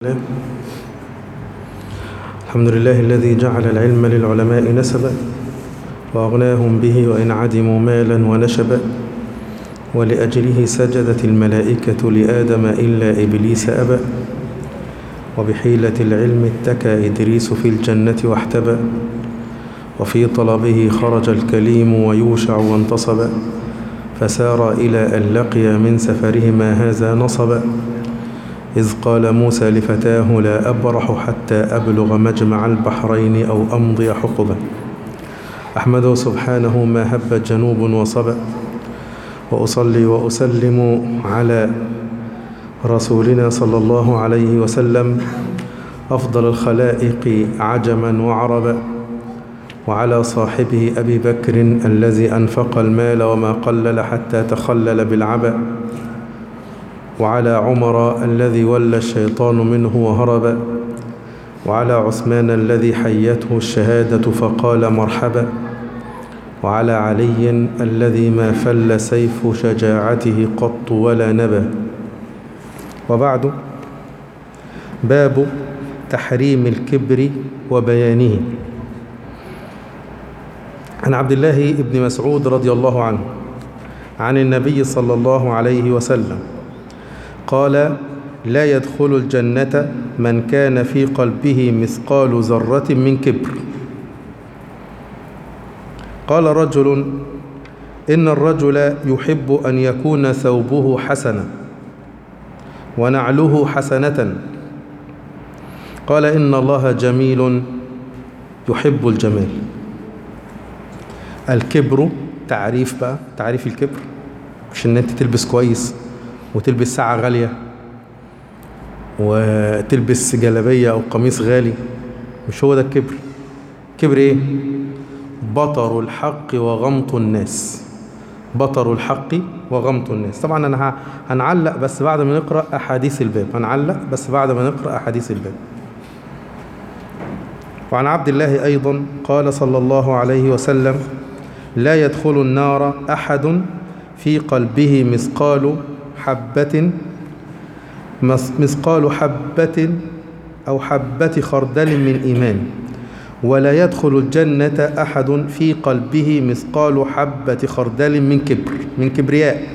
الحمد لله الذي جعل العلم للعلماء نسبا وأغناهم به وإن عدموا مالا ونشبا ولأجله سجدت الملائكة لآدم إلا إبليس أبى وبحيلة العلم اتكى إدريس في الجنة واحتبى وفي طلبه خرج الكليم ويوشع وانتصب فسار إلى أن لقي من سفرهما هذا نصبا إذ قال موسى لفتاه لا أبرح حتى أبلغ مجمع البحرين أو أمضي حقبا أحمده سبحانه ما هب جنوب وصبا وأصلي وأسلم على رسولنا صلى الله عليه وسلم أفضل الخلائق عجما وعربا وعلى صاحبه أبي بكر الذي أنفق المال وما قلل حتى تخلل بالعبا وعلى عمر الذي ولى الشيطان منه وهرب وعلى عثمان الذي حيته الشهادة فقال مرحبا وعلى علي الذي ما فل سيف شجاعته قط ولا نبا وبعد باب تحريم الكبر وبيانه عن عبد الله بن مسعود رضي الله عنه عن النبي صلى الله عليه وسلم قال لا يدخل الجنة من كان في قلبه مثقال ذرة من كبر قال رجل إن الرجل يحب أن يكون ثوبه حسنا ونعله حسنة قال إن الله جميل يحب الجمال الكبر تعريف بقى تعريف الكبر مش ان انت تلبس كويس وتلبس ساعة غالية وتلبس جلبية او قميص غالي مش هو ده الكبر كبر ايه بطر الحق وغمط الناس بطر الحق وغمط الناس طبعا انا هنعلق بس بعد ما نقرأ احاديث الباب هنعلق بس بعد ما نقرأ احاديث الباب وعن عبد الله ايضا قال صلى الله عليه وسلم لا يدخل النار أحد في قلبه مثقال حبة مثقال حبة أو حبة خردل من إيمان ولا يدخل الجنة أحد في قلبه مثقال حبة خردل من كبر من كبرياء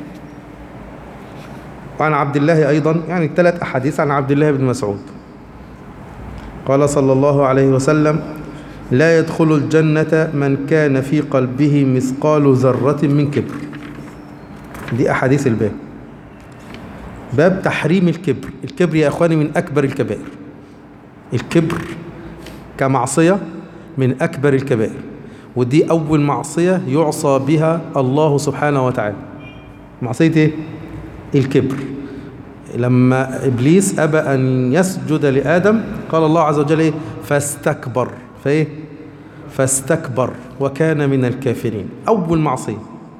وعن عبد الله أيضا يعني ثلاث أحاديث عن عبد الله بن مسعود قال صلى الله عليه وسلم لا يدخل الجنة من كان في قلبه مثقال ذرة من كبر دي أحاديث الباب باب تحريم الكبر الكبر يا أخواني من أكبر الكبائر الكبر كمعصية من أكبر الكبائر ودي أول معصية يعصى بها الله سبحانه وتعالى معصية إيه؟ الكبر لما إبليس أبى أن يسجد لآدم قال الله عز وجل إيه؟ فاستكبر فايه فاستكبر وكان من الكافرين اول معصيه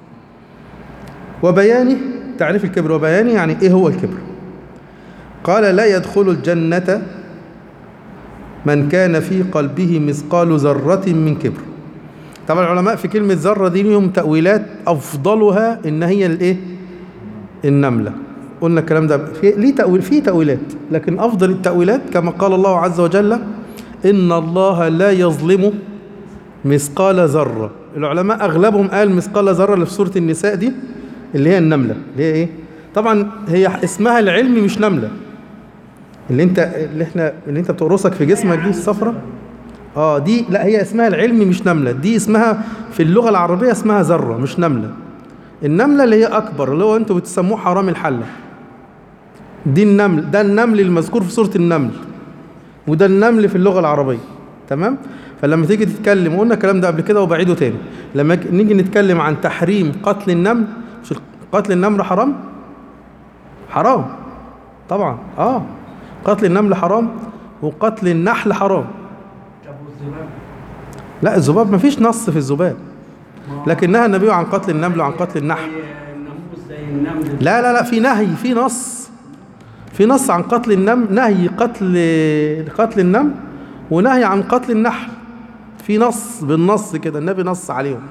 وبيانه تعريف الكبر وبيانه يعني ايه هو الكبر قال لا يدخل الجنه من كان في قلبه مثقال ذره من كبر طبعا العلماء في كلمه ذره دي لهم تاويلات افضلها ان هي الايه النمله قلنا الكلام ده في ليه تاويل في تاويلات لكن افضل التاويلات كما قال الله عز وجل إن الله لا يظلم مثقال ذرة العلماء أغلبهم قال مثقال ذرة اللي في سورة النساء دي اللي هي النملة اللي هي إيه طبعا هي اسمها العلمي مش نملة اللي انت اللي احنا اللي انت بتقرصك في جسمك دي الصفرة اه دي لا هي اسمها العلمي مش نملة دي اسمها في اللغة العربية اسمها ذرة مش نملة النملة اللي هي أكبر اللي هو انتوا بتسموه حرام الحلة دي النمل ده النمل المذكور في سورة النمل وده النمل في اللغة العربية تمام فلما تيجي تتكلم وقلنا الكلام ده قبل كده وبعيده تاني لما نيجي نتكلم عن تحريم قتل النمل مش قتل النمل حرام حرام طبعا اه قتل النمل حرام وقتل النحل حرام لا الذباب ما فيش نص في الذباب لكن نهى النبي عن قتل النمل وعن قتل النحل لا لا لا في نهي في نص في نص عن قتل النمل نهي قتل قتل النمل ونهي عن قتل النحل في نص بالنص كده النبي نص عليهم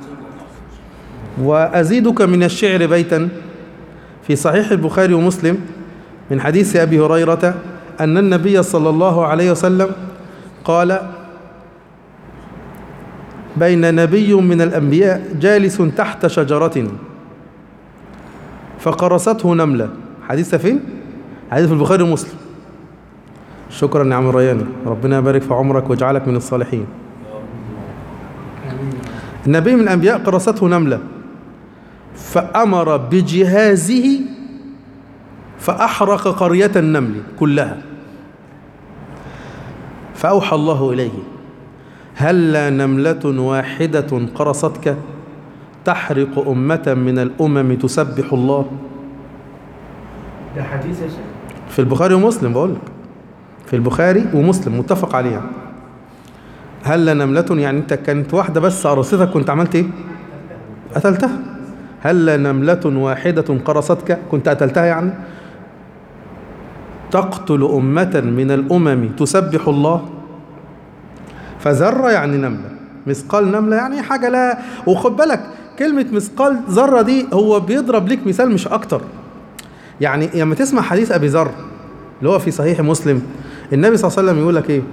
وأزيدك من الشعر بيتا في صحيح البخاري ومسلم من حديث أبي هريرة أن النبي صلى الله عليه وسلم قال بين نبي من الأنبياء جالس تحت شجرة فقرصته نملة حديث فين؟ حديث في البخاري ومسلم شكرا يا عم الرياني ربنا يبارك في عمرك ويجعلك من الصالحين النبي من الأنبياء قرصته نملة فأمر بجهازه فأحرق قرية النمل كلها فأوحى الله إليه هل نملة واحدة قرصتك تحرق أمة من الأمم تسبح الله ده حديث يا شيخ في البخاري ومسلم بقول لك في البخاري ومسلم متفق عليه يعني. هل نملة يعني انت كانت واحدة بس قرصتك كنت عملت ايه قتلتها هل نملة واحدة قرصتك كنت قتلتها يعني تقتل أمة من الأمم تسبح الله فذرة يعني نملة مثقال نملة يعني حاجة لا وخد بالك كلمة مثقال ذرة دي هو بيضرب لك مثال مش أكتر يعني لما تسمع حديث أبي ذر اللي هو في صحيح مسلم النبي صلى الله عليه وسلم يقول لك إيه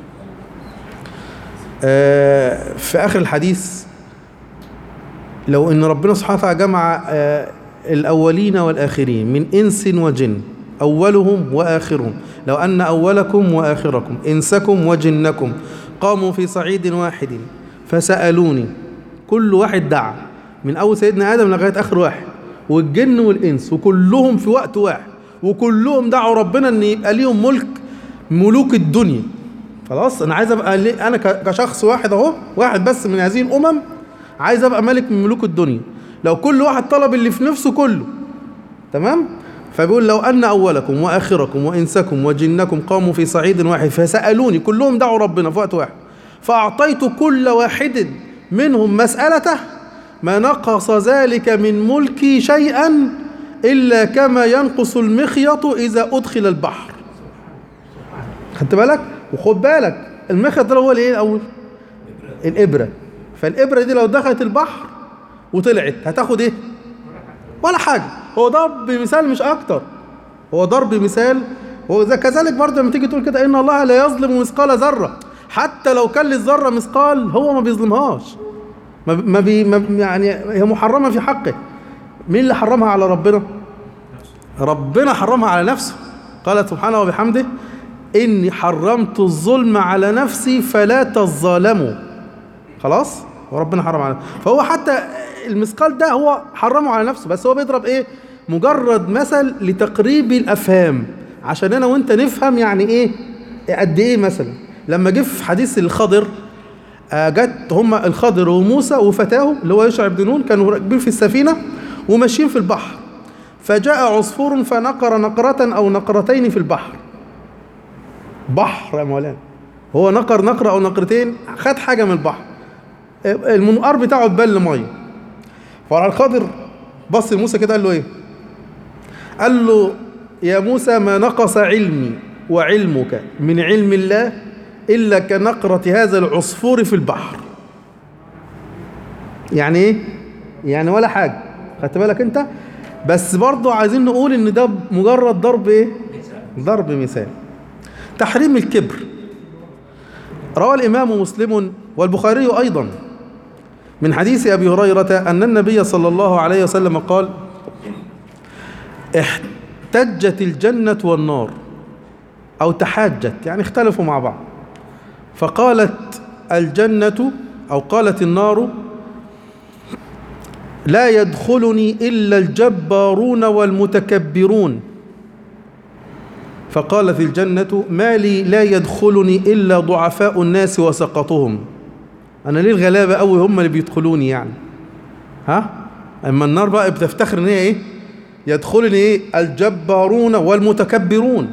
آه في آخر الحديث لو إن ربنا سبحانه وتعالى جمع آه الأولين والآخرين من إنس وجن أولهم وآخرهم لو أن أولكم وآخركم إنسكم وجنكم قاموا في صعيد واحد فسألوني كل واحد دعا من أول سيدنا آدم لغاية آخر واحد والجن والإنس وكلهم في وقت واحد وكلهم دعوا ربنا أن يبقى ليهم ملك ملوك الدنيا خلاص أنا عايز أبقى لي أنا ك- كشخص واحد أهو واحد بس من هذه الأمم عايز أبقى ملك من ملوك الدنيا لو كل واحد طلب اللي في نفسه كله تمام فبيقول لو أن أولكم وآخركم وإنسكم وجنكم قاموا في صعيد واحد فسألوني كلهم دعوا ربنا في وقت واحد فأعطيت كل واحد منهم مسألته ما نقص ذلك من ملكي شيئا إلا كما ينقص المخيط إذا أدخل البحر خدت بالك وخد بالك المخيط ده هو الايه الاول الابره فالابره دي لو دخلت البحر وطلعت هتاخد ايه ولا حاجه هو ضرب مثال مش اكتر هو ضرب مثال وذا كذلك برضه لما تيجي تقول كده ان الله لا يظلم مثقال ذره حتى لو كان للذره مثقال هو ما بيظلمهاش ما ما, بي ما يعني هي محرمه في حقه مين اللي حرمها على ربنا ربنا حرمها على نفسه قال سبحانه وبحمده إني حرمت الظلم على نفسي فلا تظالموا خلاص وربنا حرم على فهو حتى المثقال ده هو حرمه على نفسه بس هو بيضرب ايه مجرد مثل لتقريب الافهام عشان انا وانت نفهم يعني ايه قد ايه مثلا لما جه في حديث الخضر آه، جت هم الخضر وموسى وفتاه اللي هو يشع بن نون كانوا راكبين في السفينه وماشيين في البحر فجاء عصفور فنقر نقرة أو نقرتين في البحر بحر يا مولانا هو نقر نقرة أو نقرتين خد حاجة من البحر المنقار بتاعه اتبل مية فراح الخضر بص لموسى كده قال له ايه قال له يا موسى ما نقص علمي وعلمك من علم الله إلا كنقرة هذا العصفور في البحر يعني ايه يعني ولا حاجة خدت بالك انت بس برضه عايزين نقول ان ده مجرد ضرب ايه ضرب مثال تحريم الكبر روى الإمام مسلم والبخاري أيضا من حديث أبي هريرة أن النبي صلى الله عليه وسلم قال احتجت الجنة والنار أو تحاجت يعني اختلفوا مع بعض فقالت الجنة أو قالت النار لا يدخلني إلا الجبارون والمتكبرون فقالت الجنة ما لي لا يدخلني إلا ضعفاء الناس وسقطهم أنا ليه الغلابة أوي هم اللي بيدخلوني يعني ها أما النار بقى بتفتخر إن هي إيه يدخلني إيه الجبارون والمتكبرون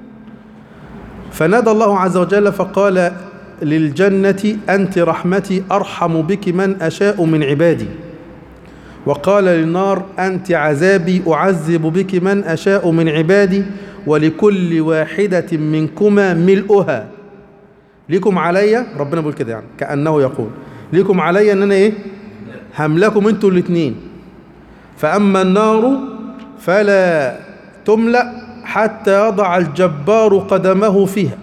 فنادى الله عز وجل فقال للجنة أنت رحمتي أرحم بك من أشاء من عبادي وقال للنار أنت عذابي أعذب بك من أشاء من عبادي ولكل واحدة منكما ملؤها ليكم عليا ربنا بيقول كده يعني كأنه يقول ليكم عليا ان انا ايه هملكم انتوا الاثنين فأما النار فلا تملأ حتى يضع الجبار قدمه فيها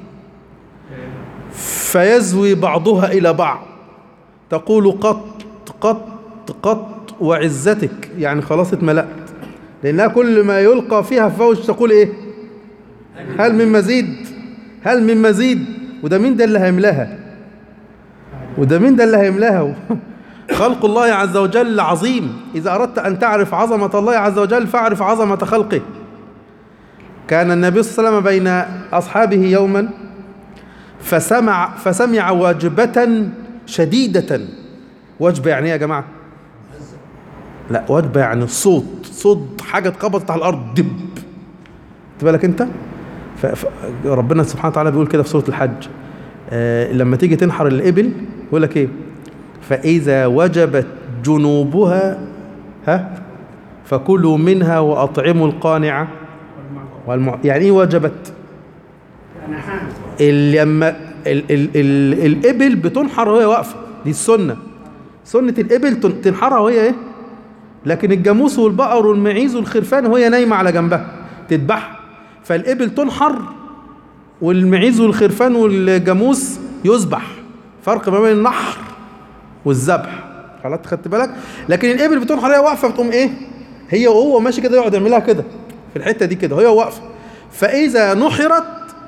فيزوي بعضها إلى بعض تقول قط قط قط وعزتك يعني خلاص اتملأت لأنها كل ما يلقى فيها فوج تقول إيه هل من مزيد هل من مزيد وده مين ده اللي هيملاها وده مين ده اللي هيملاها خلق الله عز وجل عظيم إذا أردت أن تعرف عظمة الله عز وجل فاعرف عظمة خلقه كان النبي صلى الله عليه وسلم بين أصحابه يوما فسمع فسمع وجبة شديدة وجبة يعني إيه يا جماعة لا وجبة يعني صوت صوت حاجة اتخبطت على الأرض دب خد بالك أنت ف- ف- ربنا سبحانه وتعالى بيقول كده في سورة الحج آه لما تيجي تنحر الإبل يقول لك إيه فإذا وجبت جنوبها ها فكلوا منها وأطعموا القانع والمع... يعني إيه وجبت يعني حامل ال- لما ال ال ال الإبل بتنحر وهي واقفة دي السنة سنة الإبل تن- تنحرها وهي إيه لكن الجاموس والبقر والمعيز والخرفان وهي نايمة على جنبها تذبح فالإبل تنحر والمعيز والخرفان والجاموس يذبح فرق ما بين النحر والذبح خلاص خدت بالك لكن الإبل بتنحر هي واقفة بتقوم إيه هي وهو ماشي كده يقعد يعملها كده في الحتة دي كده وهي واقفة فإذا نحرت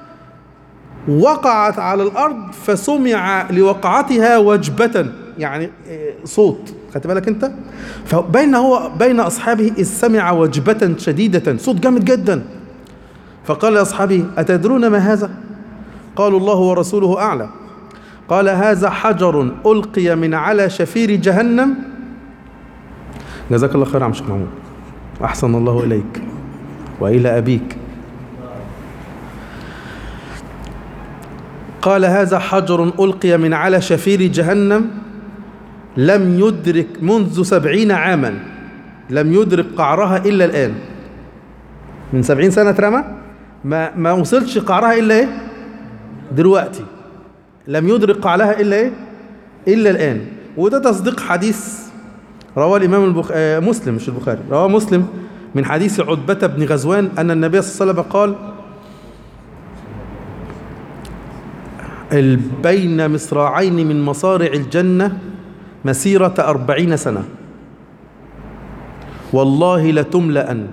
وقعت على الأرض فسمع لوقعتها وجبة يعني إيه، صوت خدت بالك أنت فبين هو بين أصحابه إذ سمع وجبة شديدة صوت جامد جدا فقال لأصحابه أتدرون ما هذا قالوا الله ورسوله أعلم قال هذا حجر ألقي من على شفير جهنم جزاك الله خير يا عم شيخ محمود أحسن الله إليك وإلى أبيك قال هذا حجر ألقي من على شفير جهنم لم يدرك منذ سبعين عاما لم يدرك قعرها إلا الآن من سبعين سنة رمى ما, ما وصلش قعرها إلا إيه دلوقتي لم يدرك قعرها إلا إيه إلا الآن وده تصديق حديث رواه الإمام البخ... آه مسلم مش البخاري رواه مسلم من حديث عتبة بن غزوان أن النبي صلى الله عليه وسلم قال ال- بين مصراعين من مصارع الجنة مسيرة أربعين سنة والله لتملأن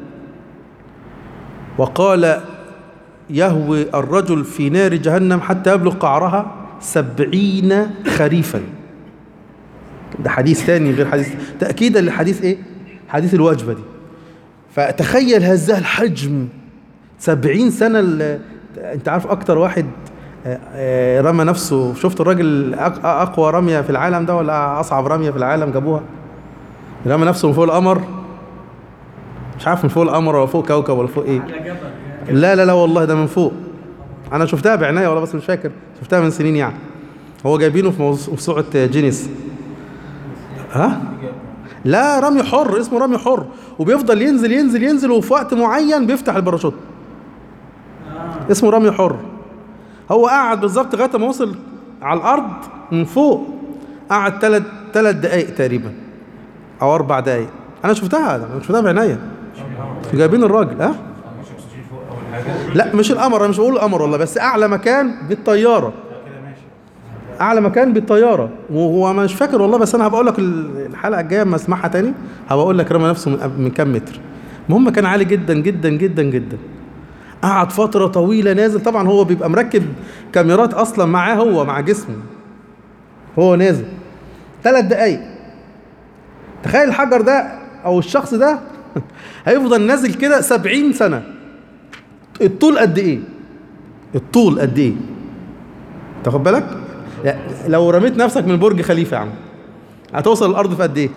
وقال يهوي الرجل في نار جهنم حتى يبلغ قعرها سبعين خريفا ده حديث ثاني غير حديث تأكيدا لحديث ايه حديث الوجبة دي فتخيل هذا الحجم سبعين سنة ال- انت عارف اكتر واحد آه، آه، رمى نفسه شفت الراجل أق- اقوى رمية في العالم ده ولا اصعب رمية في العالم جابوها رمى نفسه من فوق القمر مش عارف من فوق القمر ولا فوق كوكب ولا فوق ايه على جبل لا لا لا والله ده من فوق انا شفتها بعناية والله بس مش فاكر شفتها من سنين يعني هو جايبينه في موضوع- موسوعة جينيس ها لا رمي حر اسمه رمي حر وبيفضل ينزل ينزل ينزل وفي وقت معين بيفتح الباراشوت آه. اسمه رمي حر هو قعد بالظبط لغايه ما وصل على الارض من فوق قعد ثلاث ثلاث دقائق تقريبا او اربع دقائق انا شفتها انا شفتها بعناية جايبين الراجل ها لا مش القمر انا مش بقول القمر والله بس اعلى مكان بالطياره اعلى مكان بالطياره وهو مش فاكر والله بس انا هبقول لك الحلقه الجايه اما اسمعها تاني هبقى اقول لك رمى نفسه من, من كام متر المهم كان عالي جدا جدا جدا جدا قعد فتره طويله نازل طبعا هو بيبقى مركب كاميرات اصلا معاه هو مع جسمه هو نازل ثلاث دقايق تخيل الحجر ده او الشخص ده هيفضل نازل كده سبعين سنه الطول قد ايه الطول قد ايه تاخد بالك يعني لو رميت نفسك من برج خليفه يا عم هتوصل الارض في قد ايه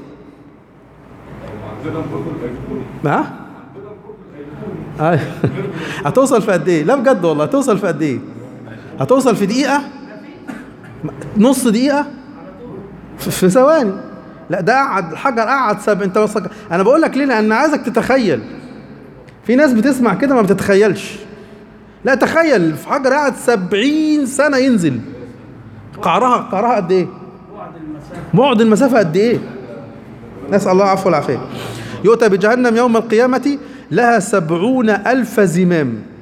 ها أيوة. هتوصل في قد ايه لا بجد والله هتوصل في قد ايه هتوصل في دقيقه نص دقيقه في في ثواني لا ده قعد الحجر قعد سب انت بس انا بقول لك ليه لان عايزك تتخيل في ناس بتسمع كده ما بتتخيلش لا تخيل في حجر قعد سبعين سنة ينزل قعرها قعرها قد ايه بعد المسافة بعد المسافة قد ايه نسأل الله العفو والعافية يؤتى بجهنم يوم القيامة لها سبعون ألف زمام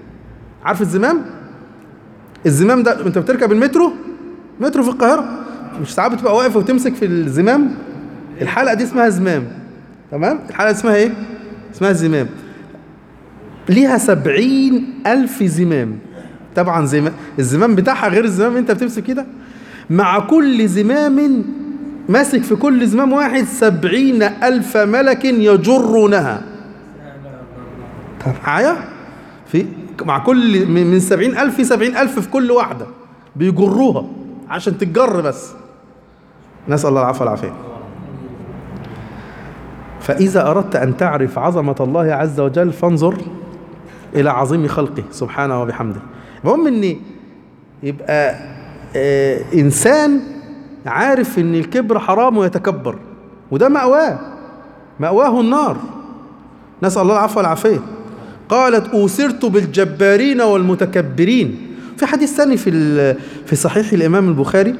عارف الزمام الزمام ده انت بتركب المترو مترو في القاهره مش ساعات بتبقى واقف وتمسك في الزمام الحلقه دي اسمها زمام تمام الحلقه اسمها ايه اسمها الزمام ليها سبعين ألف زمام طبعا زمام الزمام بتاعها غير الزمام انت بتمسك كده مع كل زمام ماسك في كل زمام واحد سبعين ألف ملك يجرونها طب معايا في مع كل من من سبعين ألف في سبعين ألف في كل واحدة بيجروها عشان تتجر بس نسأل الله العفو والعافية فإذا أردت أن تعرف عظمة الله عز وجل فانظر إلى عظيم خلقه سبحانه وبحمده المهم إن يبقى آه إنسان عارف إن الكبر حرام ويتكبر وده مأواه مأواه النار نسأل الله العفو والعافية قالت أوسرت بالجبارين والمتكبرين في حديث ثاني في ال- في صحيح الإمام البخاري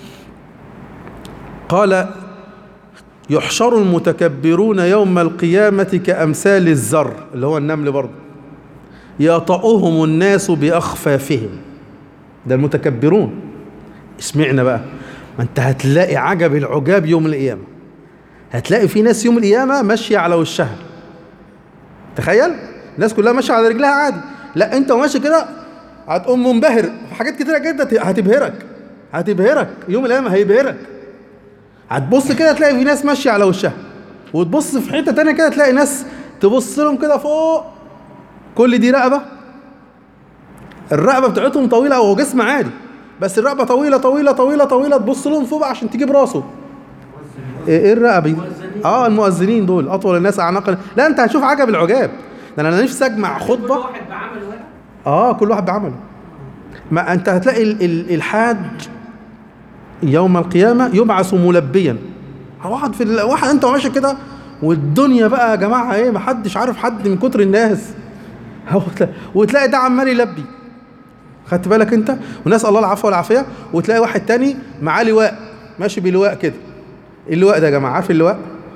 قال يحشر المتكبرون يوم القيامة كأمثال الزر اللي هو النمل برضه يطأهم الناس بأخفافهم ده المتكبرون اسمعنا بقى ما انت هتلاقي عجب العجاب يوم القيامة هتلاقي في ناس يوم القيامة ماشية على وشها تخيل الناس كلها ماشية على رجلها عادي لا انت وماشي كده هتقوم منبهر في حاجات كتيرة جدا هتبهرك هتبهرك يوم القيامة هيبهرك هتبص كده تلاقي في ناس ماشية على وشها وتبص في حتة تانية كده تلاقي ناس تبص لهم كده فوق كل دي رقبة الرقبة بتاعتهم طويلة وهو جسم عادي بس الرقبة طويلة طويلة طويلة طويلة تبص لهم فوق بقى عشان تجيب راسه ايه إيه الرقبة دي؟ اه المؤذنين دول اطول الناس اعناقا لا انت هتشوف عجب العجاب ده انا نفسي اجمع كل خطبة واحد بعمل واحد اه كل واحد بعمله ما انت هتلاقي ال- ال- الحاج يوم القيامة يبعث ملبيا واحد في ال- واحد انت ماشي كده والدنيا بقى يا جماعة ايه محدش عارف حد من كتر الناس هو تلا- وتلاقي ده عمال يلبي خدت بالك انت ونسأل الله العفو والعافية وتلاقي واحد تاني معاه لواء ماشي بلواء كده اللواء ده يا جماعة عارف اللواء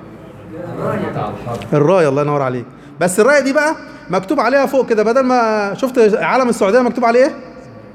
الرايه الله ينور عليك بس الرايه دي بقى مكتوب عليها فوق كده بدل ما شفت علم السعوديه مكتوب عليه ايه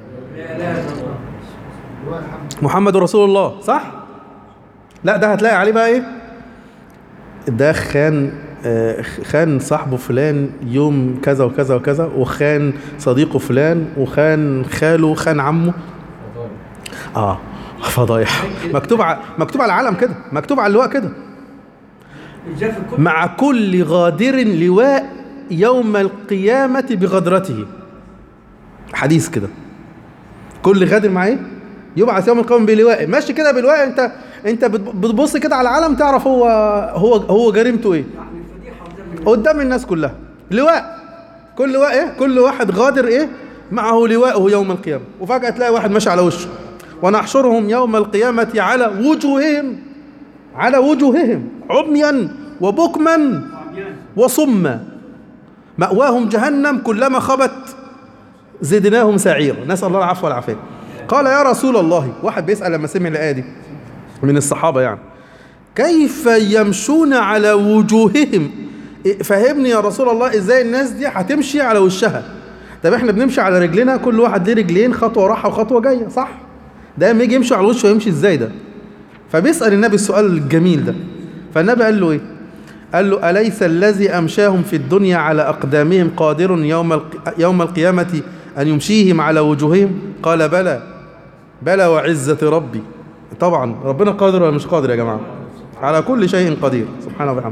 محمد رسول الله صح لا ده هتلاقي عليه بقى ايه ده خان آه، خان صاحبه فلان يوم كذا وكذا وكذا وخان صديقه فلان وخان خاله خان عمه اه فضايح مكتوب ع... مكتوب على العلم كده مكتوب على اللواء كده ازاي في الكتب مع كل غادر لواء يوم القيامة بغدرته حديث كده كل غادر معاه ايه؟ يبعث يوم القيامة بلواء ماشي كده بلواء انت انت بت- بتبص كده على العالم تعرف هو هو هو جريمته ايه يعني الفضيحه قدام الناس. قدام الناس كلها لواء كل لواء ايه كل واحد غادر ايه معه لواءه يوم القيامة وفجأة تلاقي واحد ماشي على وشه ونحشرهم يوم القيامة على وجوههم على وجوههم عميا وبكما عميان. وصما مأواهم جهنم كلما خبت زدناهم سعيرا نسأل الله العفو والعافية قال يا رسول الله واحد بيسأل لما سمع الآية دي من الصحابة يعني كيف يمشون على وجوههم إيه، فهمني يا رسول الله ازاي الناس دي هتمشي على وشها طب احنا بنمشي على رجلنا كل واحد ليه رجلين خطوة راحة وخطوة جاية صح ده لما يجي يمشي على وشه يمشي ازاي ده فبيسأل النبي السؤال الجميل ده فالنبي قال له ايه قال له أليس الذي أمشاهم في الدنيا على أقدامهم قادر يوم الق... يوم القيامة أن يمشيهم على وجوههم قال بلى بلى وعزة ربي طبعا ربنا قادر ولا مش قادر يا جماعة على كل شيء قدير سبحانه وبحمده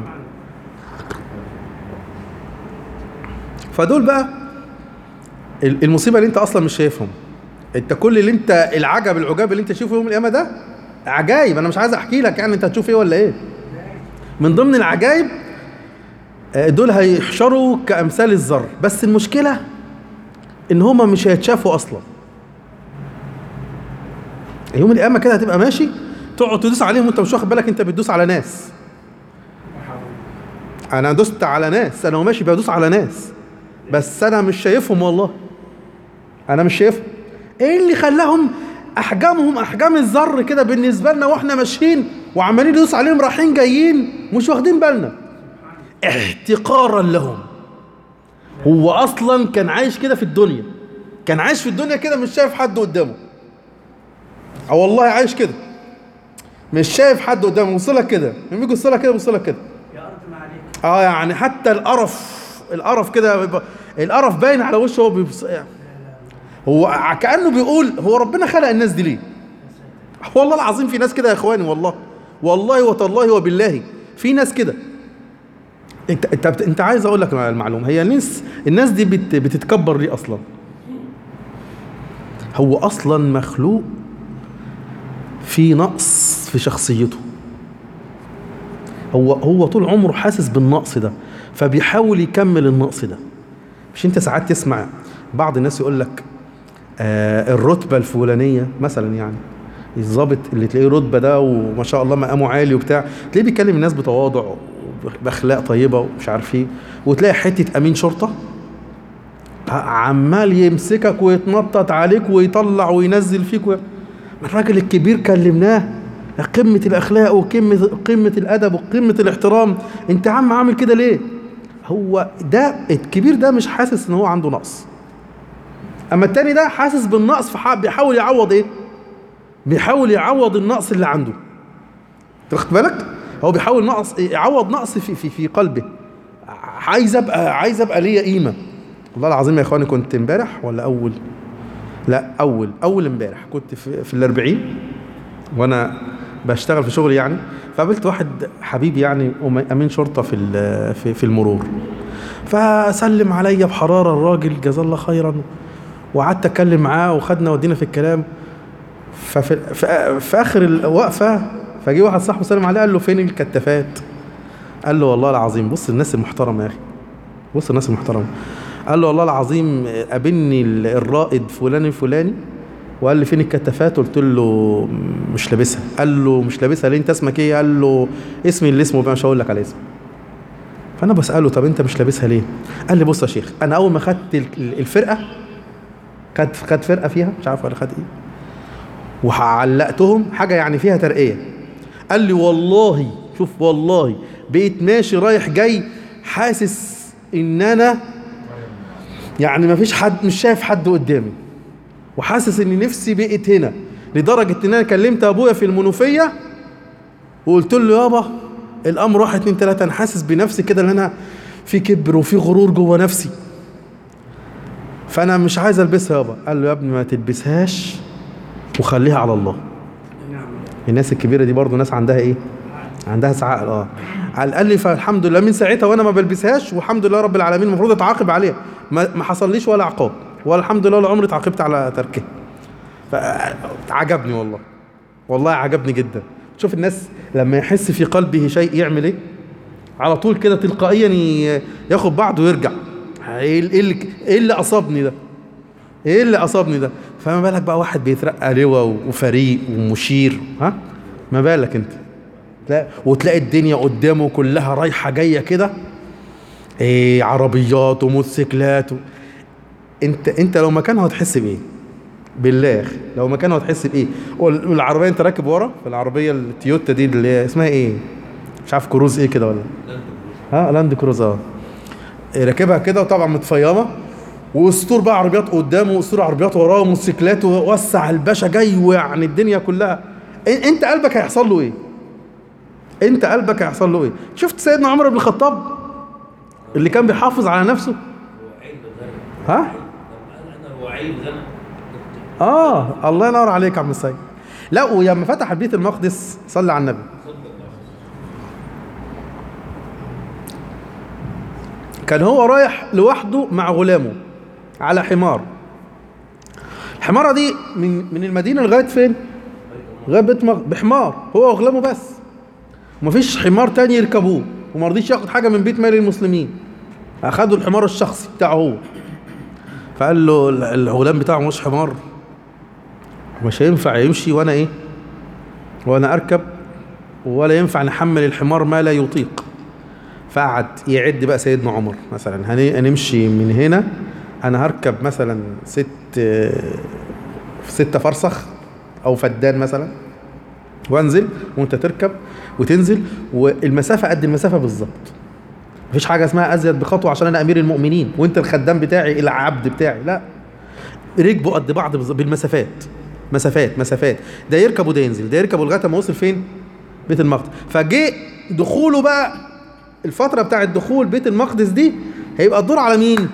فدول بقى ال- المصيبة اللي انت اصلا مش شايفهم انت كل اللي انت العجب العجاب اللي انت تشوفه يوم القيامة ده عجايب انا مش عايز احكي لك يعني انت هتشوف ايه ولا ايه من ضمن العجائب آه، دول هيحشروا كامثال الذر بس المشكله ان هما مش هيتشافوا اصلا يوم القيامه كده هتبقى ماشي تقعد تدوس عليهم وانت مش واخد بالك انت بتدوس على ناس انا دوست على ناس انا وماشي بدوس على ناس بس انا مش شايفهم والله انا مش شايفهم ايه اللي خلاهم احجامهم احجام الذر كده بالنسبه لنا واحنا ماشيين وعمالين ندوس عليهم رايحين جايين مش واخدين بالنا احتقارا لهم هو اصلا كان عايش كده في الدنيا كان عايش في الدنيا كده مش شايف حد قدامه اه والله عايش كده مش شايف حد قدامه وصلك كده لما يجي يوصلك كده يوصلك كده يا ارض ما عليك اه يعني حتى القرف القرف كده بيبقى- القرف باين على وشه هو بيبص يعني هو كانه بيقول هو ربنا خلق الناس دي ليه والله العظيم في ناس كده يا اخواني والله والله وتالله وبالله في ناس كده انت انت بت- انت عايز اقول لك المعلومه هي الناس الناس دي بت بتتكبر ليه اصلا هو اصلا مخلوق في نقص في شخصيته هو هو طول عمره حاسس بالنقص ده فبيحاول يكمل النقص ده مش انت ساعات تسمع بعض الناس يقول لك آه الرتبه الفلانيه مثلا يعني الضابط اللي تلاقيه رتبه ده وما شاء الله مقامه عالي وبتاع تلاقيه بيكلم الناس بتواضع باخلاق طيبه ومش عارف ايه وتلاقي حته امين شرطه عمال يمسكك ويتنطط عليك ويطلع وينزل فيك و... الراجل الكبير كلمناه قمة الأخلاق وقمة قمة الأدب وقمة الاحترام أنت يا عم عامل كده ليه؟ هو ده الكبير ده مش حاسس إن هو عنده نقص أما التاني ده حاسس بالنقص فبيحاول يعوض إيه؟ بيحاول يعوض النقص اللي عنده تاخد بالك؟ هو بيحاول نقص يعوض نقص في في في قلبه عايز ابقى عايز ابقى ليا قيمه والله العظيم يا اخواني كنت امبارح ولا اول لا اول اول امبارح كنت في في الاربعين وانا بشتغل في شغلي يعني فقابلت واحد حبيبي يعني أم- امين شرطه في ال- في في المرور فسلم عليا بحراره الراجل جزاه الله خيرا وقعدت اتكلم معاه وخدنا ودينا في الكلام ففي في, في اخر الوقفه فجي واحد صاحبه سلم عليه قال له فين الكتافات قال له والله العظيم بص الناس المحترمه يا اخي بص الناس المحترمه قال له والله العظيم قابلني ال- الرائد فلان الفلاني وقال لي فين الكتافات قلت له مش لابسها قال له مش لابسها ليه انت اسمك ايه قال له اسمي اللي اسمه بقى مش هقول لك على اسمه فانا بساله طب انت مش لابسها ليه قال لي بص يا شيخ انا اول ما خدت ال- الفرقه خد خد فرقه فيها مش عارف ولا خد ايه وعلقتهم حاجه يعني فيها ترقيه قال لي والله شوف والله بقيت ماشي رايح جاي حاسس ان انا يعني ما فيش حد مش شايف حد قدامي وحاسس ان نفسي بقت هنا لدرجه ان انا كلمت ابويا في المنوفيه وقلت له يابا الامر واحد اتنين تلاته انا حاسس بنفسي كده ان انا في كبر وفي غرور جوه نفسي فانا مش عايز البسها يابا قال له يا ابني ما تلبسهاش وخليها على الله نعم الناس الكبيره دي برضو ناس عندها ايه عندها عقل اه على الاقل فالحمد لله من ساعتها وانا ما بلبسهاش والحمد لله رب العالمين المفروض اتعاقب عليها ما, ما حصليش ولا عقاب ولا الحمد لله ولا عمري اتعاقبت على تركها فعجبني والله والله عجبني جدا شوف الناس لما يحس في قلبه شيء يعمل ايه على طول كده تلقائيا ي- ياخد بعضه ويرجع ايه ال- إيه اللي ايه اللي اصابني ده ايه اللي اصابني ده فما بالك بقى واحد بيترقى لواء وفريق ومشير ها ما بالك انت لا وتلاقي الدنيا قدامه كلها رايحه جايه كده ايه عربيات وموتوسيكلات و... انت انت لو مكانه هتحس بايه بالله يا اخي لو مكانه هتحس بايه وال- والعربيه انت راكب ورا في العربيه التويوتا دي اللي هي اسمها ايه مش عارف كروز ايه كده ولا ها لاند كروز اه إيه، راكبها كده وطبعا متفيمه واسطور بقى عربيات قدامه واسطور عربيات وراه وموتوسيكلات ووسع الباشا جاي ويعني الدنيا كلها إن- انت قلبك هيحصل له ايه انت قلبك هيحصل له ايه شفت سيدنا عمر بن الخطاب اللي كان بيحافظ على نفسه ها انا هو عيب غنى اه الله ينور عليك يا عم السيد لا ولما فتح البيت المقدس صلى على النبي كان هو رايح لوحده مع غلامه على حمار الحمارة دي من من المدينة لغاية فين؟ لغاية بيت مق... بحمار هو وغلامه بس ومفيش حمار تاني يركبوه وما رضيش ياخد حاجة من بيت مال المسلمين أخدوا الحمار الشخصي بتاعه هو فقال له ال- الغلام بتاعه مش حمار مش هينفع يمشي وانا ايه وانا اركب ولا ينفع نحمل الحمار ما لا يطيق فقعد يعد بقى سيدنا عمر مثلا هن- هنمشي من هنا انا هركب مثلا ست ستة فرسخ او فدان مثلا وانزل وانت تركب وتنزل والمسافة قد المسافة بالظبط مفيش حاجة اسمها ازيد بخطوة عشان انا امير المؤمنين وانت الخدام بتاعي العبد بتاعي لا ركبوا قد بعض بالظ- بالمسافات مسافات مسافات ده يركب وده ينزل ده يركب لغايه ما وصل فين بيت المقدس فجه دخوله بقى الفتره بتاعه دخول بيت المقدس دي هيبقى الدور على مين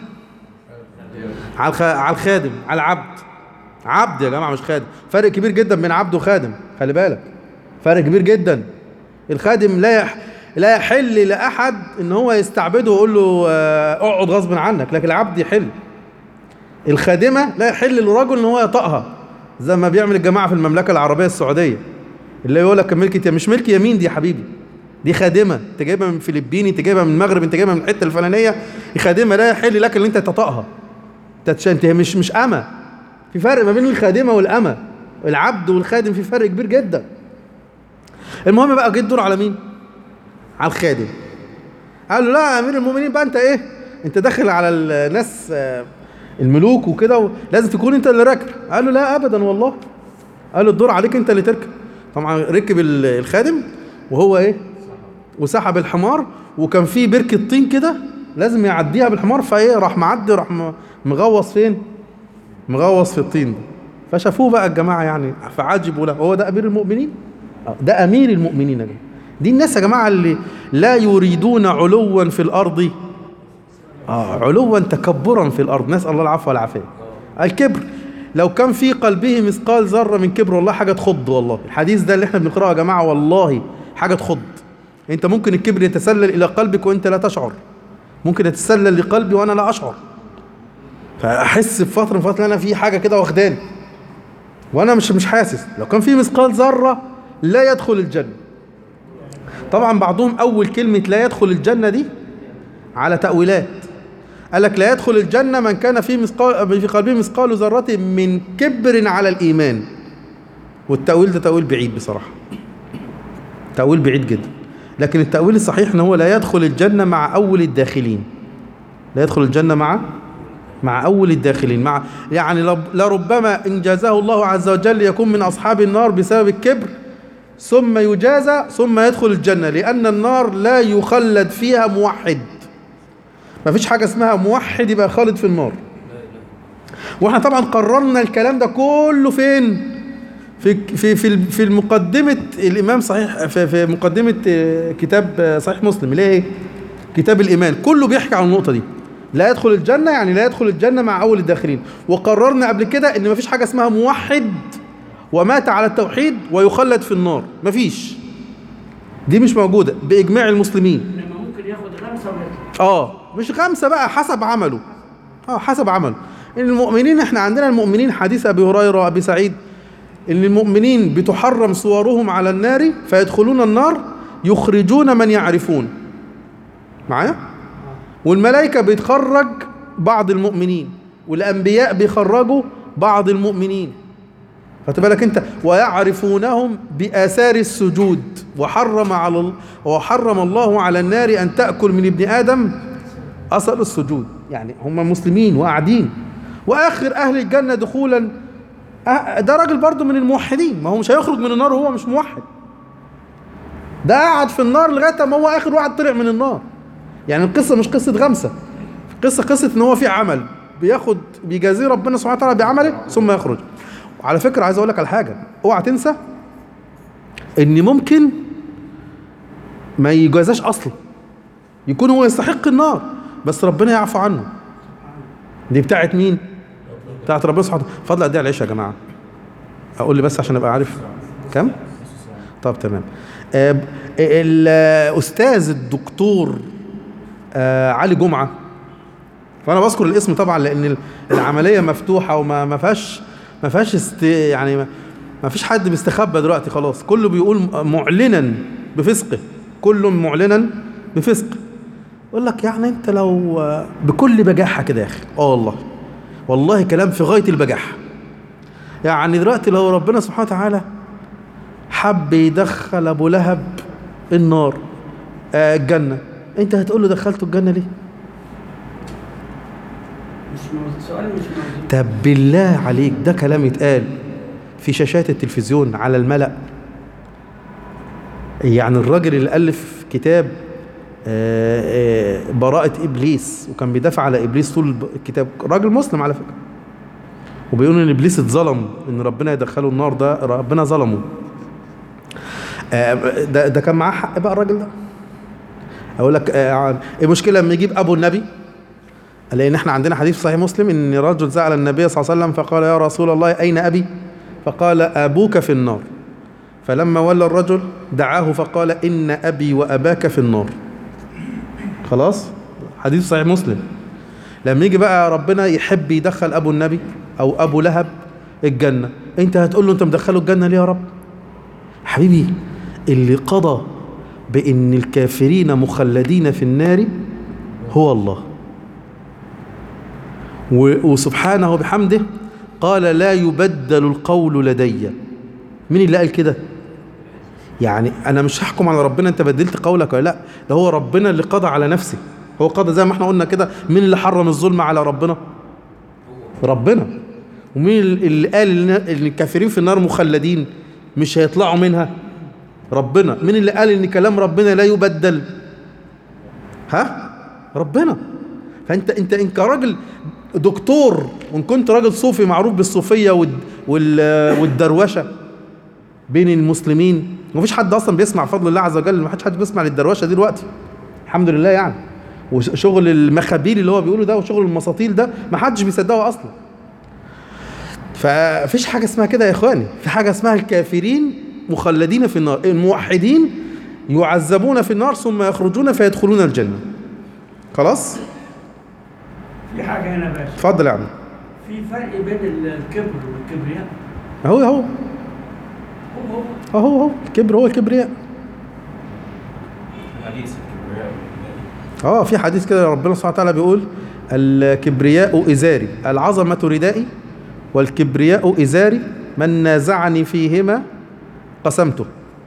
على الخ... على الخادم على العبد عبد يا جماعه مش خادم فرق كبير جدا بين عبد وخادم خلي بالك فرق كبير جدا الخادم لا يح... لا يحل لاحد ان هو يستعبده ويقول له آه، اقعد غصب عنك لكن العبد يحل الخادمه لا يحل للرجل ان هو يطأها زي ما بيعمل الجماعه في المملكه العربيه السعوديه اللي يقول لك ملكة مش ملك يمين دي يا حبيبي دي خادمه انت جايبها من فلبين انت جايبها من المغرب انت جايبها من الحته الفلانيه دي خادمه لا يحل لك ان انت تطأها تتش- انت هي مش مش أمة في فرق ما بين الخادمة والأمة العبد والخادم في فرق كبير جدا المهم بقى جه الدور على مين؟ على الخادم قال له لا يا امير المؤمنين بقى انت ايه؟ انت داخل على الناس آه، الملوك وكده لازم تكون انت اللي راكب قال له لا ابدا والله قال له الدور عليك انت اللي تركب طبعا ركب ال- الخادم وهو ايه؟ وسحب الحمار وكان في بركة طين كده لازم يعديها بالحمار فايه راح معدي راح م- مغوص فين؟ مغوص في الطين ده فشافوه بقى الجماعة يعني فعجبوا له هو ده أمير المؤمنين؟ آه، ده أمير المؤمنين يا جماعة دي الناس يا جماعة اللي لا يريدون علوا في الأرض آه علوا تكبرا في الأرض نسأل الله العفو والعافية الكبر لو كان في قلبه مثقال ذرة من كبر والله حاجة تخض والله الحديث ده اللي احنا بنقرأه يا جماعة والله حاجة تخض انت ممكن الكبر يتسلل إلى قلبك وانت لا تشعر ممكن يتسلل لقلبي وانا لا اشعر فاحس بفتره من فترات ان انا في حاجه كده واخداني وانا مش مش حاسس لو كان في مثقال ذره لا يدخل الجنه طبعا بعضهم اول كلمه لا يدخل الجنه دي على تاويلات قال لك لا يدخل الجنه من كان في مثقال في قلبه مثقال ذره من كبر على الايمان والتاويل ده تاويل بعيد بصراحه تاويل بعيد جدا لكن التاويل الصحيح ان هو لا يدخل الجنه مع اول الداخلين لا يدخل الجنه مع مع أول الداخلين مع يعني لب- لربما إن جازاه الله عز وجل يكون من أصحاب النار بسبب الكبر ثم يجازى ثم يدخل الجنة لأن النار لا يخلد فيها موحد ما فيش حاجة اسمها موحد يبقى خالد في النار واحنا طبعا قررنا الكلام ده كله فين في في في في المقدمة الإمام صحيح في في مقدمة آه، كتاب آه، صحيح مسلم اللي هي إيه؟ كتاب الإيمان كله بيحكي عن النقطة دي لا يدخل الجنة يعني لا يدخل الجنة مع أول الداخلين وقررنا قبل كده إن مفيش حاجة اسمها موحد ومات على التوحيد ويخلد في النار مفيش دي مش موجودة بإجماع المسلمين لما ممكن ياخد خمسه ويطلع اه مش خمسة بقى حسب عمله اه حسب عمله ان المؤمنين احنا عندنا المؤمنين حديث ابي هريرة وابي سعيد ان المؤمنين بتحرم صورهم على النار فيدخلون النار يخرجون من يعرفون معايا والملائكة بتخرج بعض المؤمنين والانبياء بيخرجوا بعض المؤمنين خدت بالك انت ويعرفونهم باثار السجود وحرم على ال- وحرم الله على النار ان تاكل من ابن ادم اثر السجود يعني هم مسلمين وقاعدين واخر اهل الجنه دخولا أه- ده راجل برضه من الموحدين ما هو مش هيخرج من النار وهو مش موحد ده قعد في النار لغايه ما هو اخر واحد طلع من النار يعني القصه مش قصه غمسه القصه قصه ان هو في عمل بياخد بيجازيه ربنا سبحانه وتعالى بعمله ثم يخرج وعلى فكره عايز اقول لك على حاجه اوعى تنسى ان ممكن ما يجازاش اصلا يكون هو يستحق النار بس ربنا يعفو عنه دي بتاعت مين بتاعت ربنا سبحانه وتعالى فضل قد ايه على العشاء يا جماعه اقول لي بس عشان ابقى عارف كم طب تمام آه، ب- الاستاذ الدكتور آه، علي جمعه فانا بذكر الاسم طبعا لان ال- العمليه مفتوحه وما ما فيهاش ما فيهاش است يعني ما- ما فيش حد بيستخبى دلوقتي خلاص كله بيقول معلنا بفسقه كله معلنا بفسقه يقول لك يعني انت لو آه، بكل بجاحه كده يا اخي اه والله والله كلام في غايه البجاحه يعني دلوقتي لو ربنا سبحانه وتعالى حب يدخل ابو لهب النار آه الجنه انت هتقول له دخلته الجنه ليه مش موجود سؤال مش موجود طب بالله عليك ده كلام يتقال في شاشات التلفزيون على الملأ يعني الراجل اللي ألف كتاب آه، آه، براءة إبليس وكان بيدافع على إبليس طول الب- الكتاب راجل مسلم على فكرة وبيقولوا ان ابليس اتظلم ان ربنا يدخله النار ده ربنا ظلمه آه، ده ده كان معاه حق بقى الراجل ده اقول لك آه، عن- ايه المشكله لما يجيب ابو النبي لان احنا عندنا حديث في صحيح مسلم ان رجل سال النبي صلى الله عليه وسلم فقال يا رسول الله اين ابي فقال ابوك في النار فلما ولى الرجل دعاه فقال ان ابي واباك في النار خلاص حديث صحيح مسلم لما يجي بقى ربنا يحب يدخل ابو النبي او ابو لهب الجنه انت هتقول له انت مدخله الجنه ليه يا رب حبيبي اللي قضى بان الكافرين مخلدين في النار هو الله و- وسبحانه وبحمده قال لا يبدل القول لدي مين اللي قال كده يعني انا مش هحكم على ربنا انت بدلت قولك ولا لا ده هو ربنا اللي قضى على نفسه هو قضى زي ما احنا قلنا كده مين اللي حرم الظلم على ربنا ربنا ومين اللي قال ان إن الكافرين في النار مخلدين مش هيطلعوا منها ربنا مين اللي قال ان كلام ربنا لا يبدل ها ربنا فانت انت انت راجل دكتور وان كنت راجل صوفي معروف بالصوفيه وال وال والدروشه بين المسلمين مفيش حد اصلا بيسمع بفضل الله عز وجل ما حدش حد بيسمع للدروشه دي دلوقتي الحمد لله يعني وشغل المخابيل اللي هو بيقوله ده وشغل المساطيل ده ما حدش بيصدقه اصلا ففيش حاجه اسمها كده يا اخواني في حاجه اسمها الكافرين مخلدين في النار الموحدين يعذبون في النار ثم يخرجون فيدخلون الجنه خلاص في حاجة هنا بس اتفضل يا عم في فرق بين الكبر والكبرياء اهو اهو هو هو اهو اهو الكبر هو الكبرياء حديث الكبرياء اه في حديث كده ربنا سبحانه وتعالى بيقول الكبرياء ازاري العظمه ردائي والكبرياء ازاري من نازعني فيهما قسمته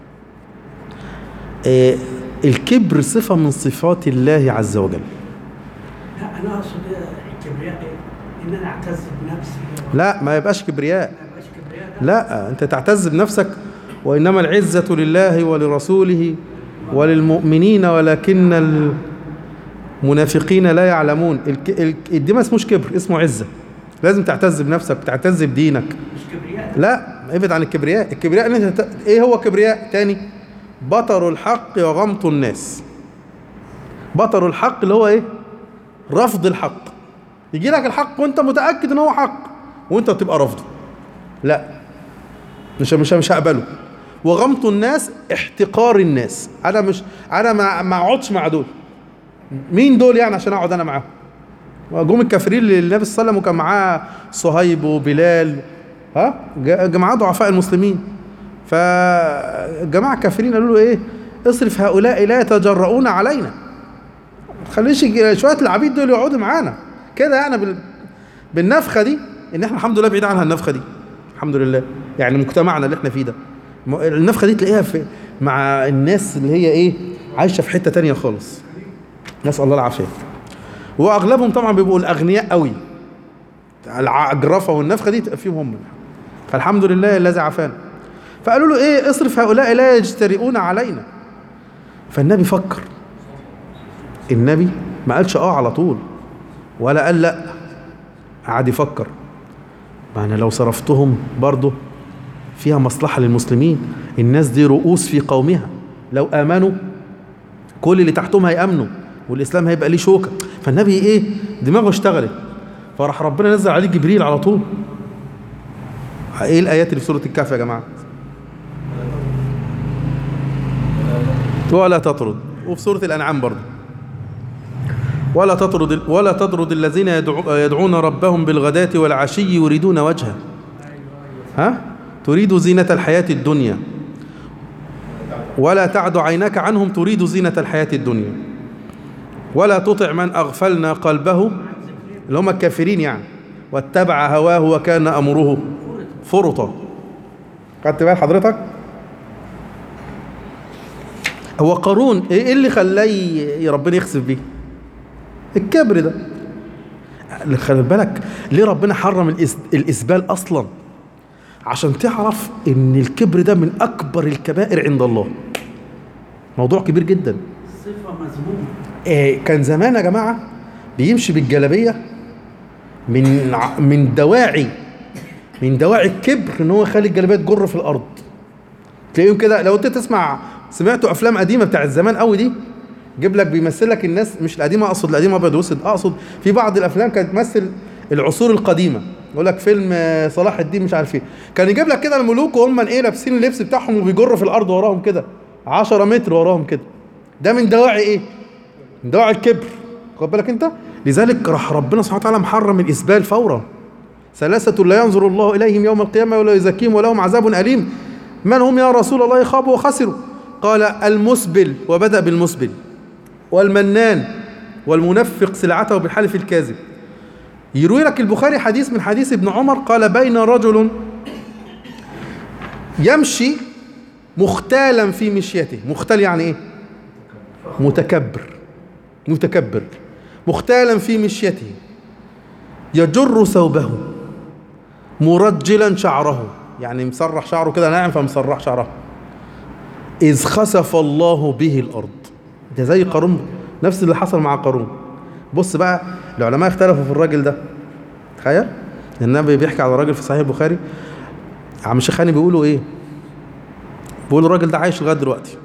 آه الكبر صفه من صفات الله عز وجل لا أنا أقصد الكبرياء إيه؟ إن أنا أعتز بنفسي لا ما يبقاش كبرياء ما يبقاش كبرياء ده لا انت تعتز بنفسك وانما العزه لله ولرسوله وللمؤمنين ولكن المنافقين لا يعلمون الك... الك... دي ما اسموش كبر اسمه عزه لازم تعتز بنفسك تعتز بدينك مش كبرياء ده لا ابعد عن الكبرياء الكبرياء ان انت ت... ايه هو كبرياء تاني بطر الحق وغمط الناس بطر الحق اللي هو ايه رفض الحق يجي لك الحق وانت متاكد ان هو حق وانت تبقى رافضه لا مش مش مش هقبله وغمط الناس احتقار الناس انا مش انا ما ما اقعدش مع دول مين دول يعني عشان اقعد انا معاهم جم الكافرين اللي النبي صلى الله عليه وسلم وكان معاه صهيب وبلال ها ج- جماعه ضعفاء المسلمين فجماعه الكافرين قالوا له ايه اصرف هؤلاء لا يتجرؤون علينا ما تخليش يجي- شويه العبيد دول يقعدوا معانا كده يعني بال... بالنفخه دي ان احنا الحمد لله بعيد عنها النفخه دي الحمد لله يعني مجتمعنا اللي احنا فيه ده م- النفخه دي تلاقيها في مع الناس اللي هي ايه عايشه في حته تانية خالص نسال الله العافيه واغلبهم طبعا بيبقوا الاغنياء قوي العجرفه والنفخه دي تبقى فيهم هم فالحمد لله الذي عافانا فقالوا له ايه اصرف هؤلاء لا يجترئون علينا فالنبي فكر النبي ما قالش اه على طول ولا قال لا قعد يفكر ما انا لو صرفتهم برضه فيها مصلحه للمسلمين الناس دي رؤوس في قومها لو امنوا كل اللي تحتهم هيامنوا والاسلام هيبقى ليه شوكه فالنبي ايه دماغه اشتغلت فراح ربنا نزل عليه جبريل على طول ايه الايات اللي في سوره الكهف يا جماعه ولا تطرد وفي سوره الانعام برضه ولا تطرد ولا تطرد الذين يدعو يدعون ربهم بالغداة والعشي يريدون وجهه ها تريد زينة الحياة الدنيا ولا تعد عيناك عنهم تريد زينة الحياة الدنيا ولا تطع من أغفلنا قلبه اللي هم الكافرين يعني واتبع هواه وكان أمره فرطا خدت بال حضرتك هو قارون ايه اللي خلاه ي- ربنا يخسف بيه الكبر ده اللي خلي بالك ليه ربنا حرم الإس... الإسبال أصلا عشان تعرف إن الكبر ده من أكبر الكبائر عند الله موضوع كبير جدا صفة مذمومة إيه كان زمان يا جماعة بيمشي بالجلابية من ع- من دواعي من دواعي الكبر ان هو يخلي الجلابيه تجر في الارض تلاقيهم كده لو انت تسمع سمعتوا افلام قديمه بتاعت زمان قوي دي جيب لك بيمثل لك الناس مش القديمه اقصد القديمه ابيض واسود اقصد في بعض الافلام كانت تمثل العصور القديمه يقول لك فيلم آه، صلاح الدين مش عارف ايه كان يجيب لك كده الملوك وهم ايه لابسين اللبس بتاعهم وبيجروا في الارض وراهم كده 10 متر وراهم كده ده من دواعي ايه من دواعي الكبر خد بالك انت لذلك راح ربنا سبحانه وتعالى محرم الاسبال فورا ثلاثة لا ينظر الله إليهم يوم القيامة ولا يزكيهم ولهم عذاب أليم من هم يا رسول الله خابوا وخسروا قال المسبل وبدأ بالمسبل والمنان والمنفق سلعته بالحلف الكاذب يروي لك البخاري حديث من حديث ابن عمر قال بين رجل يمشي مختالا في مشيته مختال يعني ايه متكبر متكبر مختالا في مشيته يجر ثوبه مرجلا شعره يعني مسرح شعره كده ناعم فمسرح شعره إذ خسف الله به الأرض ده زي قارون نفس اللي حصل مع قارون بص بقى العلماء اختلفوا في الراجل ده تخيل النبي بيحكي على راجل في صحيح البخاري عم شيخاني بيقولوا ايه بيقولوا الراجل ده عايش لغايه دلوقتي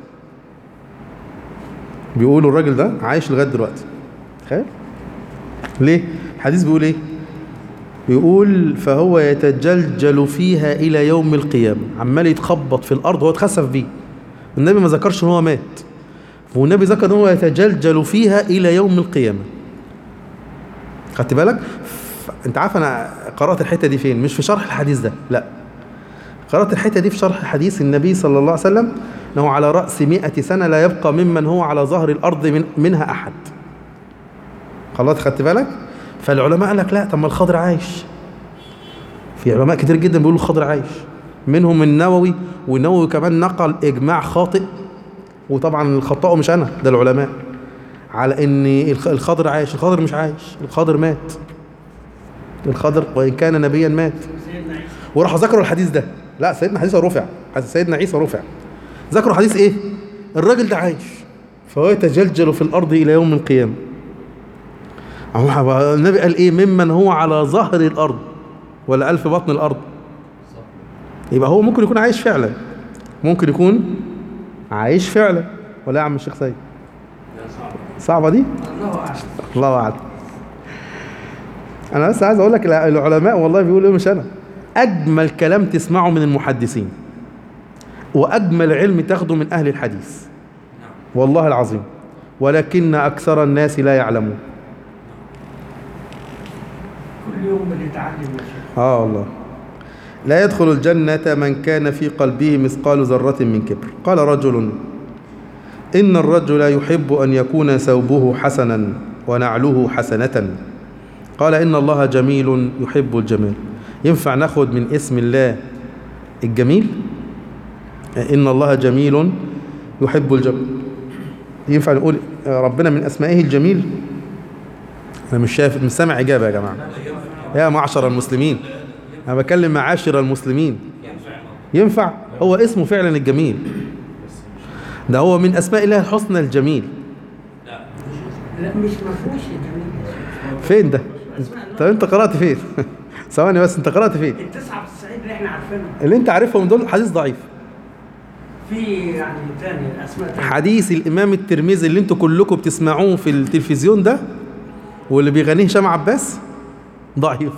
بيقولوا الراجل ده عايش لغايه دلوقتي تخيل ليه الحديث بيقول ايه بيقول فهو يتجلجل فيها الى يوم القيامه عمال يتخبط في الارض هو اتخسف بيه النبي ما ذكرش ان هو مات والنبي ذكر ان هو يتجلجل فيها الى يوم القيامه خدت بالك ف... انت عارف انا قرات الحته دي فين مش في شرح الحديث ده لا قرات الحته دي في شرح حديث النبي صلى الله عليه وسلم انه على راس مئة سنه لا يبقى ممن هو على ظهر الارض من منها احد خلاص خدت بالك فالعلماء قال لك لا طب ما الخضر عايش في علماء كتير جدا بيقولوا الخضر عايش منهم النووي والنووي كمان نقل اجماع خاطئ وطبعا الخطأ مش انا ده العلماء على ان الخ- الخضر عايش الخضر مش عايش الخضر مات الخضر وان كان نبيا مات سيدنا عيسى وراح ذكروا الحديث ده لا سيدنا حديث رفع حديث سيدنا عيسى رفع ذكروا حديث ايه الراجل ده عايش فهو يتجلجل في الارض الى يوم القيامه أهو النبي قال ايه ممن هو على ظهر الارض ولا قال في بطن الارض يبقى هو ممكن يكون عايش فعلا ممكن يكون عايش فعلا ولا يا عم الشيخ سيد صعبه دي الله اعلم الله اعلم انا بس عايز اقول لك الع- العلماء والله بيقولوا ايه مش انا اجمل كلام تسمعه من المحدثين واجمل علم تاخده من اهل الحديث والله العظيم ولكن اكثر الناس لا يعلمون كل يوم بنتعلم يا شيخ اه والله لا يدخل الجنة من كان في قلبه مثقال ذرة من كبر قال رجل إن الرجل يحب أن يكون ثوبه حسنا ونعله حسنة قال إن الله جميل يحب الجمال ينفع ناخد من اسم الله الجميل إن الله جميل يحب الجمال ينفع نقول ربنا من أسمائه الجميل أنا مش شايف مش سامع إجابة يا جماعة يا معشر المسلمين أنا بكلم معاشر المسلمين ينفع هو اسمه فعلا الجميل ده هو من أسماء الله الحسنى الجميل لا مش مفهوش يا جميل فين ده طب انت قرأت فين ثواني بس انت قرأت فين ال 99 اللي احنا عارفينها اللي انت عارفهم دول حديث ضعيف في يعني ثاني اسماء ثانيه حديث الإمام الترمذي اللي انتوا كلكم بتسمعوه في التلفزيون ده واللي بيغنيه هشام عباس ضعيف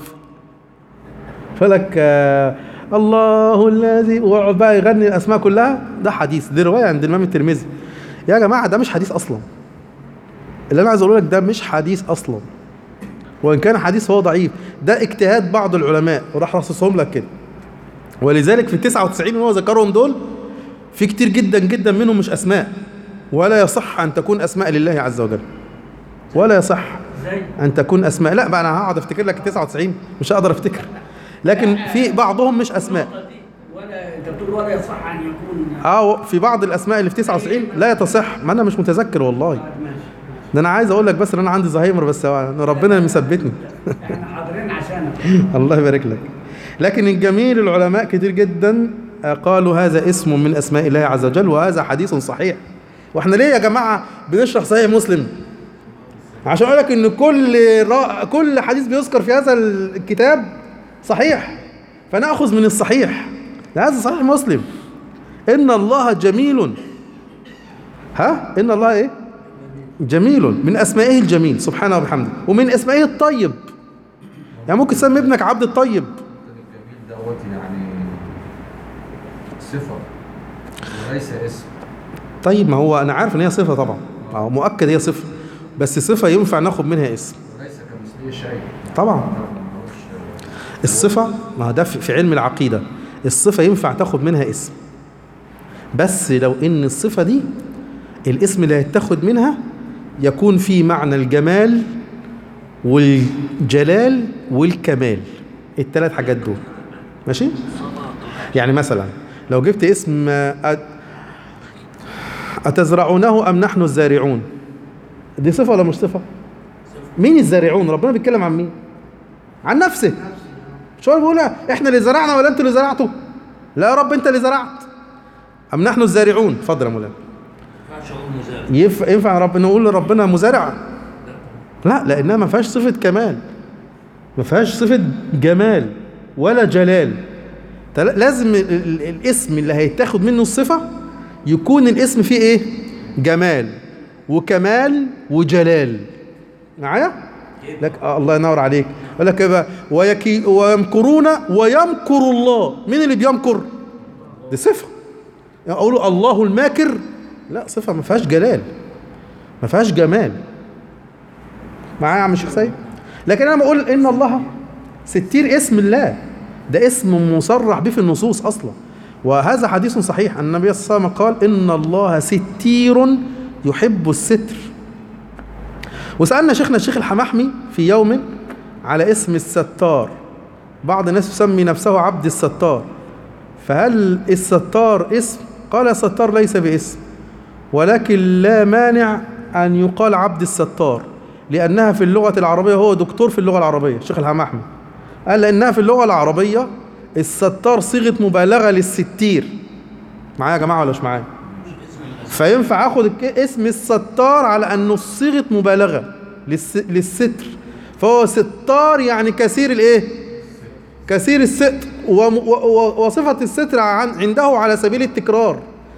فلك آه الله الذي ويقعد بقى يغني الأسماء كلها ده حديث دي رواية عند الإمام الترمذي يا جماعة ده مش حديث أصلا اللي أنا عايز أقوله لك ده مش حديث أصلا وإن كان حديث هو ضعيف ده اجتهاد بعض العلماء وراح رصصهم لك كده ولذلك في ال 99 اللي هو ذكرهم دول في كتير جدا جدا منهم مش اسماء ولا يصح ان تكون اسماء لله عز وجل ولا يصح زي ان تكون اسماء لا بقى انا هقعد افتكر لك ال 99 مش هقدر افتكر لكن في بعضهم مش اسماء النقطة دي ولا انت بتقول ولا يصح ان يكون اه في بعض الاسماء اللي في 99 لا تصح ما انا مش متذكر والله ماشي ده انا عايز اقول لك بس ان انا عندي زهايمر بس أنا ربنا اللي مثبتني احنا حاضرين عشانك الله يبارك لك لكن الجميل العلماء كتير جدا قالوا هذا اسم من اسماء الله عز وجل وهذا حديث صحيح واحنا ليه يا جماعه بنشرح صحيح مسلم عشان اقول لك ان كل را... كل حديث بيذكر في هذا الكتاب صحيح فنأخذ من الصحيح هذا صحيح مسلم إن الله جميل ها إن الله إيه جميل من أسمائه الجميل سبحانه وبحمده ومن أسمائه الطيب يعني ممكن تسمي ابنك عبد الطيب الجميل دوت يعني صفة وليس اسم طيب ما هو أنا عارف إن هي صفة طبعا أو مؤكد هي صفة بس صفة ينفع ناخد منها اسم وليس كمثله شيء طبعا طبعاً ملوش- الصفة ما هو ده في في علم العقيدة الصفة ينفع تاخد منها اسم بس لو ان الصفة دي الاسم اللي هيتاخد منها يكون فيه معنى الجمال والجلال والكمال الثلاث حاجات دول ماشي يعني مثلا لو جبت اسم أ- أتزرعونه أم نحن الزارعون دي صفة ولا مش صفة مين الزارعون ربنا بيتكلم عن مين عن نفسه مش هو بيقول احنا اللي زرعنا ولا انتوا اللي زرعتوا لا يا رب انت اللي زرعت ام نحن الزارعون اتفضل يا مولانا ما ينفعش اقول مزارع ينفع ينفع رب نقول لربنا مزارع لا لانها ما فيهاش صفه كمال ما فيهاش صفه جمال ولا جلال تل- لازم ال- ال- الاسم اللي هيتاخد منه الصفه يكون الاسم فيه ايه جمال وكمال وجلال معايا لك آه الله ينور عليك يقول لك إيه بقى ويكي ويمكرون ويمكر الله مين اللي بيمكر دي صفه يعني اقولوا الله الماكر لا صفه ما فيهاش جلال ما فيهاش جمال معايا يا عم الشيخ سيد لكن انا بقول ان الله ستير اسم الله ده اسم مصرح به في النصوص اصلا وهذا حديث صحيح أن النبي صلى الله عليه وسلم قال ان الله ستير يحب الستر وسالنا شيخنا الشيخ الحمحمي في يوم على اسم الستار بعض الناس يسمي نفسه عبد الستار فهل الستار اسم قال الستار ليس باسم ولكن لا مانع أن يقال عبد الستار لأنها في اللغة العربية هو دكتور في اللغة العربية الشيخ الحماحمي قال لأنها في اللغة العربية الستار صيغة مبالغة للستير معايا يا جماعة ولا مش معايا فينفع اخد الك- اسم الستار على انه صيغه مبالغه للس... للستر فهو ستار يعني كثير الايه كثير الستر وم... و... و... وصفه الستر عن... عنده على سبيل التكرار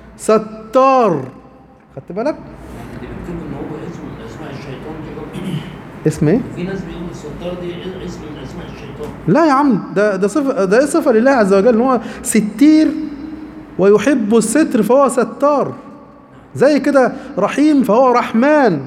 ستار خدت بالك اللي بيكتبوا ان هو اسم من اسماء الشيطان دي برضه. اسم ايه في ناس بيقولوا الستار دي اسم من اسماء الشيطان لا يا عم ده ده صفه ده صفه لله عز وجل ان هو ستير ويحب الستر فهو ستار زي كده رحيم فهو رحمن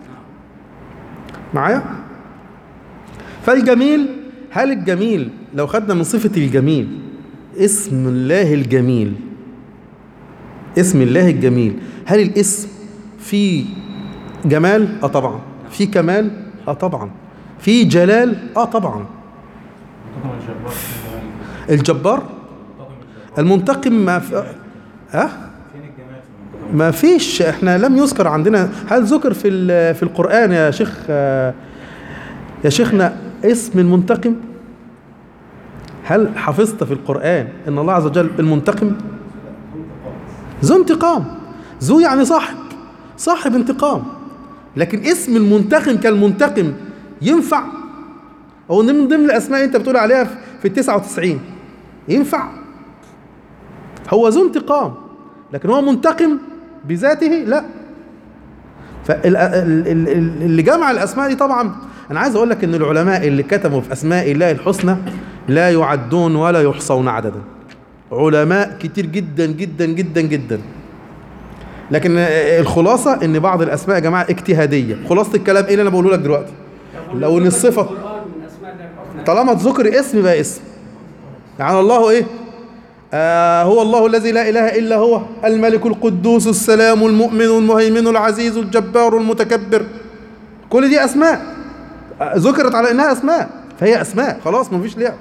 معايا فالجميل هل الجميل لو خدنا من صفة الجميل اسم الله الجميل اسم الله الجميل هل الاسم فيه جمال اه طبعا فيه كمال اه طبعا فيه جلال اه طبعا الجبار المنتقم ما في اه ما فيش احنا لم يذكر عندنا هل ذكر في ال- في القرآن يا شيخ آه، يا شيخنا اسم المنتقم هل حفظت في القرآن ان الله عز وجل المنتقم ذو انتقام ذو يعني صاحب صاحب انتقام لكن اسم المنتقم كالمنتقم ينفع هو من ضمن الاسماء انت بتقول عليها في- في التسعة وتسعين ينفع هو ذو انتقام لكن هو منتقم بذاته لا فاللي جمع الاسماء دي طبعا انا عايز اقول لك ان العلماء اللي كتبوا في اسماء الله الحسنى لا يعدون ولا يحصون عددا علماء كتير جدا جدا جدا جدا لكن الخلاصه ان بعض الاسماء يا جماعه اجتهاديه خلاصه الكلام ايه اللي انا بقوله لك دلوقتي لو ان الصفه القرآن من أسماء الله الحسنى طالما تذكر اسم يبقى اسم يعني الله ايه آه هو الله الذي لا اله الا هو الملك القدوس السلام المؤمن المهيمن العزيز الجبار المتكبر كل دي اسماء آه، ذكرت على انها اسماء فهي اسماء خلاص مفيش لعب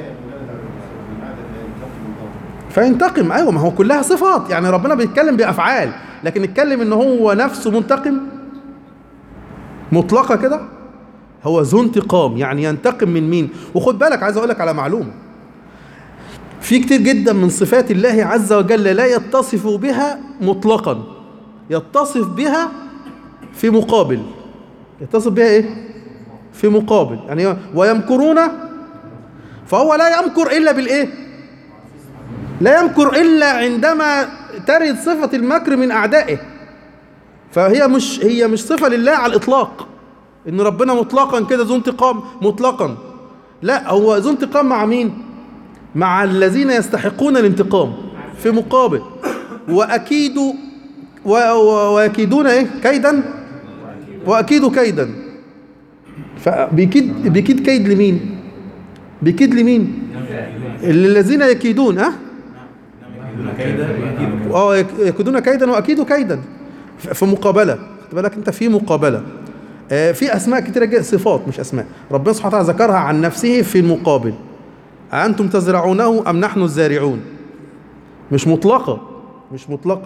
فينتقم ايوه ما هو كلها صفات يعني ربنا بيتكلم بافعال لكن نتكلم ان هو نفسه منتقم مطلقه كده هو ذو انتقام يعني ينتقم من مين وخد بالك عايز اقول لك على معلومه في كتير جدا من صفات الله عز وجل لا يتصف بها مطلقا يتصف بها في مقابل يتصف بها ايه في مقابل يعني ويمكرون فهو لا يمكر الا بالايه لا يمكر الا عندما ترد صفه المكر من اعدائه فهي مش هي مش صفه لله على الاطلاق ان ربنا مطلقا كده ذو انتقام مطلقا لا هو ذو انتقام مع مين مع الذين يستحقون الانتقام في مقابل واكيد و- و- ويكيدون ايه كيدا واكيد كيدا فبيكيد بيكيد كيد لمين بيكيد لمين الذين يكيدون ها اه يك- يكيدون كيدا واكيد كيدا ف- في مقابله خد بالك انت في مقابله آه، في اسماء كتيره جدا صفات مش اسماء ربنا سبحانه وتعالى ذكرها عن نفسه في المقابل أأنتم تزرعونه أم نحن الزارعون مش مطلقة مش مطلقة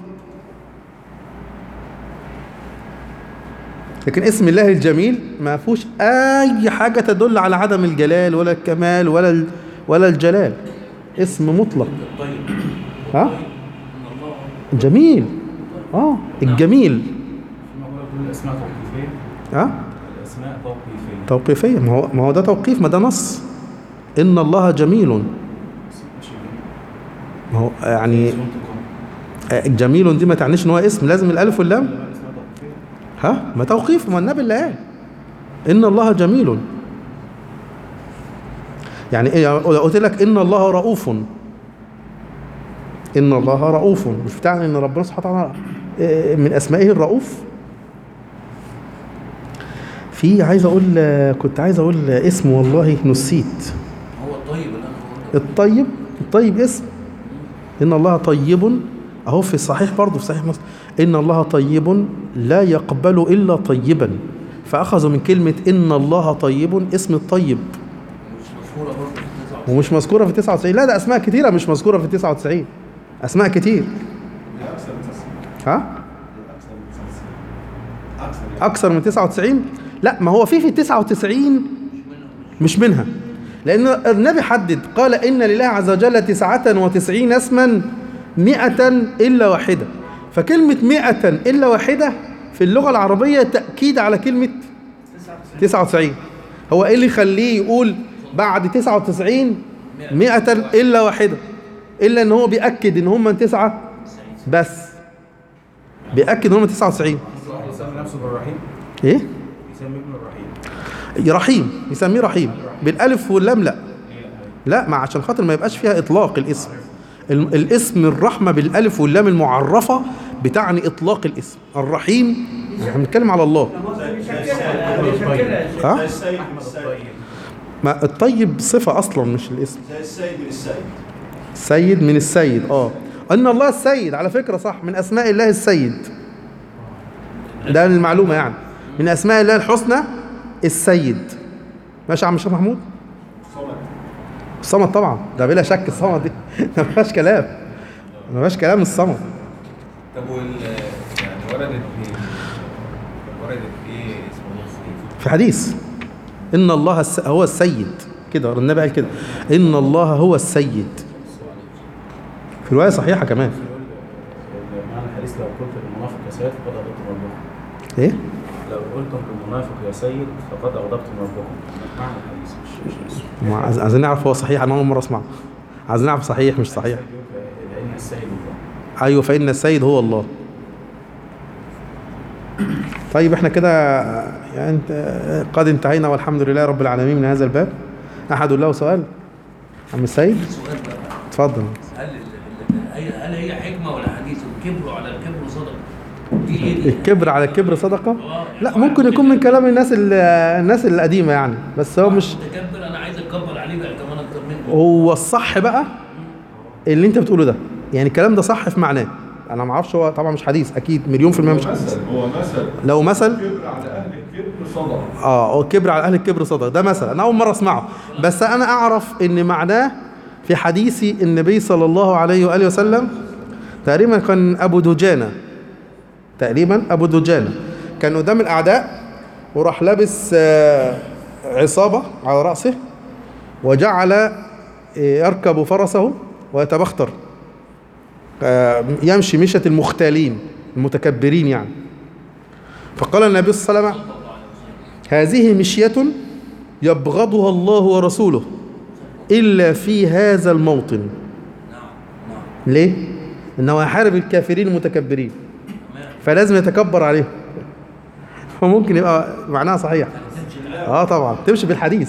لكن اسم الله الجميل ما فيهوش أي حاجة تدل على عدم الجلال ولا الكمال ولا ال- ولا الجلال اسم مطلق طيب ها ان الله جميل اه الجميل فيما هو يقول الاسماء توقيفيه ها الاسماء توقيفيه توقيفية ما هو ما هو ده توقيف ما ده نص إن الله جميل ماشي ما هو يعني اسم انتقام آه، جميل دي ما تعنيش ان هو اسم لازم الالف واللام لا، الاسماء توقيفيه ها ما توقيف ما النبي اللي قال ان الله جميل يعني ايه لو قلت لك ان الله رؤوف ان الله رؤوف مش بتعني ان ربنا سبحانه وتعالى آه، من اسمائه الرؤوف في عايز اقول آه، كنت عايز اقول آه، اسم والله نسيت هو الطيب اللي انا بقوله الطيب الطيب اسم إن الله طيب أهو في الصحيح برضه في صحيح مسلم إن الله طيب لا يقبل إلا طيبا فأخذوا من كلمة إن الله طيب اسم الطيب مش مشهوره برضه في التسعة ومش مذكورة في 99 لا ده أسماء كتيرة مش مذكورة في 99 أسماء كتير ها أكثر من 99 لا ما هو في في 99 مش منها لأن النبي حدد قال إن لله عز وجل تسعة وتسعين اسما مئة إلا واحدة فكلمة مئة إلا واحدة في اللغة العربية تأكيد على كلمة 99 هو إيه اللي يخليه يقول بعد 99 مئة إلا واحدة إلا إن هو بيأكد إن هم تسعة بس بيأكد إن هم 99 يسمي نفسه بالرحيم إيه؟ يسمي ابنه الرحيم رحيم يسميه رحيم بالالف واللام لا هي لا ما عشان خاطر ما يبقاش فيها اطلاق الاسم ال- الاسم الرحمه بالالف واللام المعرفه بتعني اطلاق الاسم الرحيم احنا بنتكلم على الله ها احمد الطيب ما الطيب صفه اصلا مش الاسم زي السيد من السيد سيد من السيد اه ان الله السيد على فكره صح من اسماء الله السيد ده المعلومه يعني من اسماء الله الحسنى السيد ماشي يا عم الشيخ محمود الصمد طبعا ده بلا شك الصمد دي ما فيهاش كلام ما فيهاش كلام الصمد طب وال يعني وردت ايه؟ وردت ايه اسمه في حديث ان الله الس... هو السيد كده النبي قال كده ان الله هو السيد في روايه صحيحه كمان معنى الحديث لو قلت للمنافق يا سيد فقد أغضبتم ربكم ايه لو قلتم للمنافق يا سيد فقد أغضبتم ربكم معنى الحديث مش مش اسم ما عايز- عايزين نعرف هو صحيح انا اول مره اسمعه عايزين نعرف صحيح مش صحيح لأن السيد الله ايوه فان السيد هو الله طيب احنا كده يعني انت قد انتهينا والحمد لله رب العالمين من هذا الباب احد له سؤال عم السيد سؤال بقى اتفضل هل ال- ال- هل هي حكمه ولا حديث الكبر على الكبر صدق دي ايه دي؟ الكبر على الكبر صدقه آه، لا يعني ممكن يكون من كلام الناس ال- الناس القديمه يعني بس هو مش متكبر انا عايز اتكبر عليه بقى كمان اكتر منه هو الصح بقى اللي انت بتقوله ده يعني الكلام ده صح في معناه انا ما اعرفش هو طبعا مش حديث اكيد مليون في المية مش حديث مثل هو مثل لو مثل كبر على اهل الكبر صدقه اه الكبر على اهل الكبر صدق ده مثلا انا اول مره اسمعه بس انا اعرف ان معناه في حديث النبي صلى الله عليه واله وسلم تقريبا كان ابو دجانه تقريبا ابو دجانه كان قدام الاعداء وراح لابس آه، عصابه على راسه وجعل آه، يركب فرسه ويتبختر آه، يمشي مشية المختالين المتكبرين يعني فقال النبي صلى الله عليه وسلم هذه مشية يبغضها الله ورسوله إلا في هذا الموطن نعم نعم ليه؟ إنه هيحارب الكافرين المتكبرين تمام فلازم يتكبر عليهم فممكن يبقى معناها صحيح اه طبعا تمشي بالحديث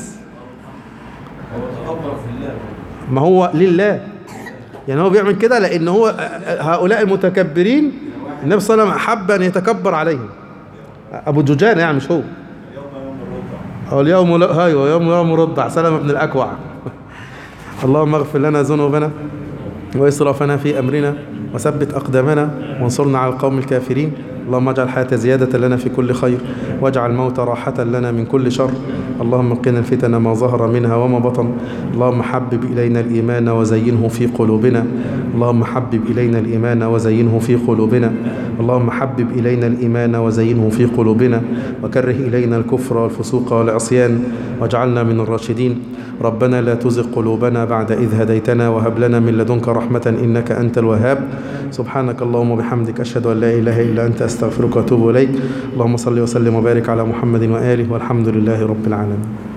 هو تكبر في الله ما هو لله يعني هو بيعمل كده لان هو هؤلاء المتكبرين النبي صلى الله عليه وسلم احب ان يتكبر عليهم ابو دجانه يعني مش هو يوم يوم الربع هو اليوم لا ايوه يوم يوم رضع سلمة بن الاكوع اللهم اغفر لنا ذنوبنا واسرافنا في امرنا وثبت اقدامنا وانصرنا على القوم الكافرين اللهم اجعل الحياة زيادة لنا في كل خير واجعل الموت راحة لنا من كل شر اللهم قنا الفتن ما ظهر منها وما بطن اللهم حبب إلينا الإيمان وزينه في قلوبنا اللهم حبب إلينا الإيمان وزينه في قلوبنا اللهم حبب إلينا الإيمان وزينه في قلوبنا وكره إلينا الكفر والفسوق والعصيان واجعلنا من الراشدين ربنا لا تزغ قلوبنا بعد إذ هديتنا وهب لنا من لدنك رحمة إنك أنت الوهاب سبحانك اللهم وبحمدك أشهد أن لا إله إلا أنت أستغفرك وأتوب إليك اللهم صل وسلم وبارك على محمد وآله والحمد لله رب العالمين